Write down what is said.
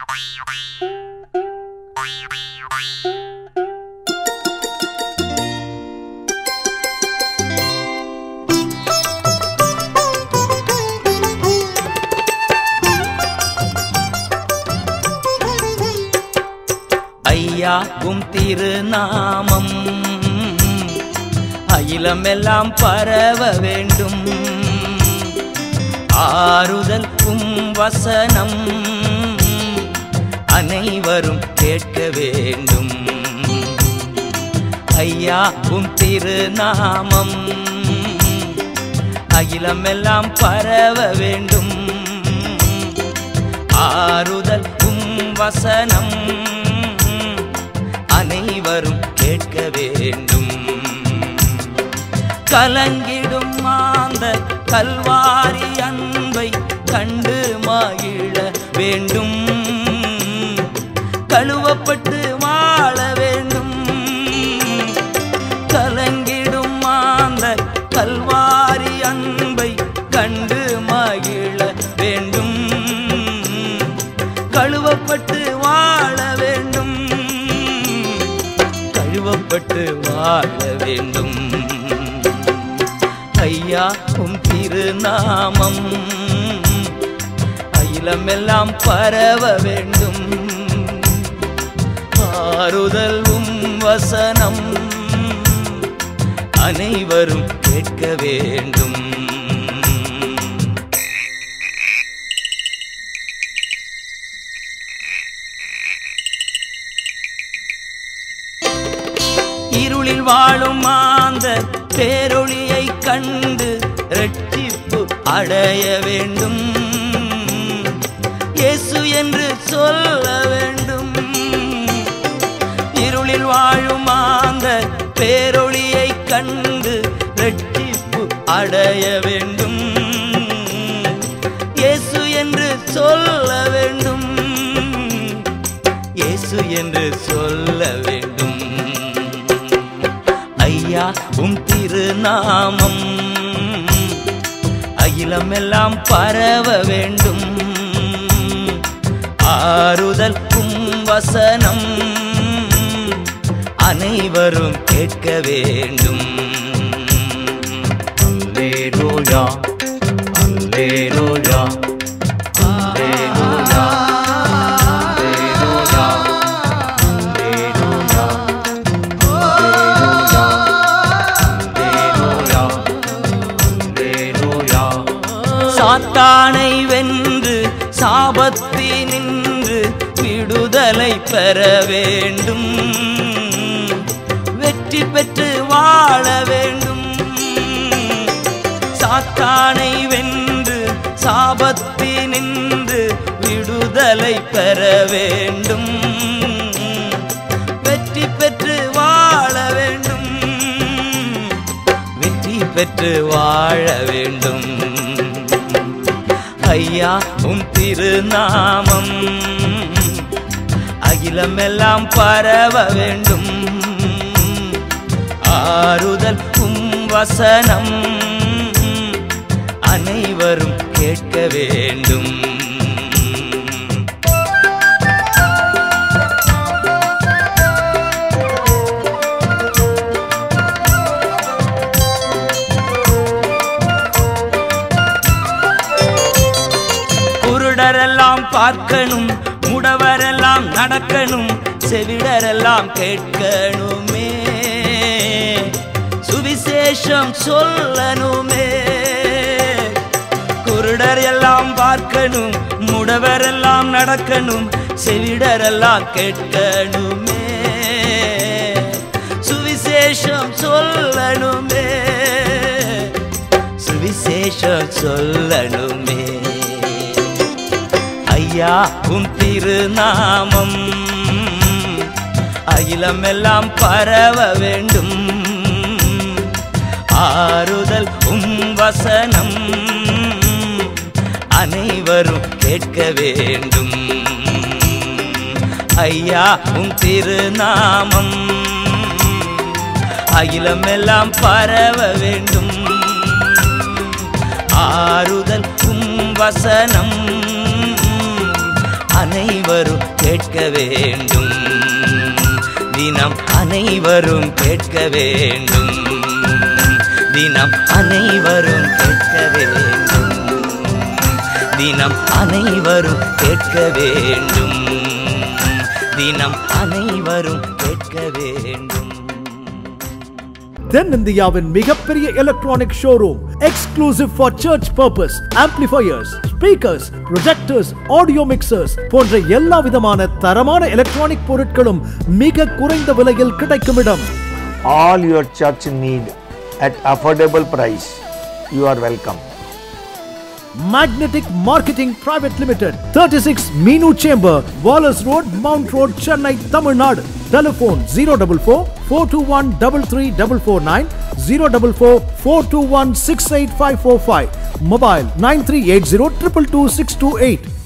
ஐயா உம் திருநாமம் அகிலமெல்லாம் பரவ வேண்டும் ஆறுதல் உம் வசனம் அனைவரும் கேட்க வேண்டும் ஐயா உம் திருநாமம் அகிலமெல்லாம் பரவ வேண்டும் ஆறுதல் உம் வசனம் அனைவரும் கேட்க வேண்டும் கலங்கிடும் மாந்த கல்வாரி அன்பை கண்டு மகிழ வேண்டும் கழுவப்பட்டு வாழ வேண்டும் கலங்கிடும் மாந்த கல்வாரி அன்பை கண்டு மகிழ வேண்டும் கழுவப்பட்டு வாழ வேண்டும் கழுவப்பட்டு வாழ வேண்டும் ஐயா உம் திருநாமம் அகிலமெல்லாம் பரவ வேண்டும் ஆறுதல் உம் வசனம் அனைவரும் கேட்க வேண்டும் இருளில் வாழும் மாந்த பேரொளியை கண்டு ரட்சிப்பு அடைய வேண்டும் இயேசு என்று சொல்ல வேண்டும் இருளில் வாழும் மாந்த பேரொளியை கண்டு ரட்சிப்பு அடைய வேண்டும் இயேசு என்று சொல்ல வேண்டும் இயேசு என்று சொல்ல வேண்டும் ஐயா உம் திருநாமம் அகிலமெல்லாம் பரவ வேண்டும் ஆறுதல் உம் வசனம் அனைவரும் கேட்க வேண்டும் அல்லேலூயா அல்லேலூயா அல்லேலூயா அல்லேலூயா அல்லேலூயா அல்லேலூயா அல்லேலூயா சாத்தானை வென்று சாபத்தினின்று விடுதலை பெற வேண்டும் வெற்றி பெற்று வாழ வேண்டும் சாத்தானை வென்று சாபத்தினின்று விடுதலை பெற வேண்டும் வெற்றி பெற்று வாழ வேண்டும் வெற்றி பெற்று வாழ வேண்டும் ஐயா உம் திருநாமம் அகிலமெல்லாம் பரவ வேண்டும் ஆறுதல் உம் வசனம் அனைவரும் கேட்க வேண்டும் குருடரெல்லாம் பார்க்கணும் முடவரெல்லாம் நடக்கணும் செவிடரெல்லாம் கேட்கணுமே சுவிசேஷம் சொல்லணுமே குருடர் எல்லாம் பார்க்கணும் முடவரெல்லாம் நடக்கணும் செவிடரெல்லாம் கேட்கணுமே சுவிசேஷம் சொல்லணுமே சுவிசேஷம் சொல்லணுமே ஐயா உம் திருநாமம் அகிலமெல்லாம் பரவ வேண்டும் ஆறுதல் உம் வசனம் அனைவரும் கேட்க வேண்டும் ஐயா உம் திருநாமம் அகிலமெல்லாம் பரவ வேண்டும் ஆறுதல் உம் வசனம் அனைவரும் கேட்க வேண்டும் தினம் அனைவரும் கேட்க வேண்டும் தினம் அனைவரும் கேட்க வேண்டும் தினம் அனைவரும் கேட்க வேண்டும் தினம் அனைவரும் கேட்க வேண்டும் தென்னிந்தியாவின் மிகப்பெரிய electronic showroom exclusive for church purpose amplifiers speakers projectors audio mixers போன்ற எல்லா விதமான தரமான எலக்ட்ரானிக் பொருட்களும் மிக குறைந்த விலையில் கிடைக்கும் இடம் all your church need at affordable price. You are welcome. Magnetic Marketing Private Limited, 36 Meenu Chamber, Wallace Road, Mount Road, Chennai, Tamil Nadu. Telephone 044 421 33449 044 421 68545. Mobile 9380 222 628.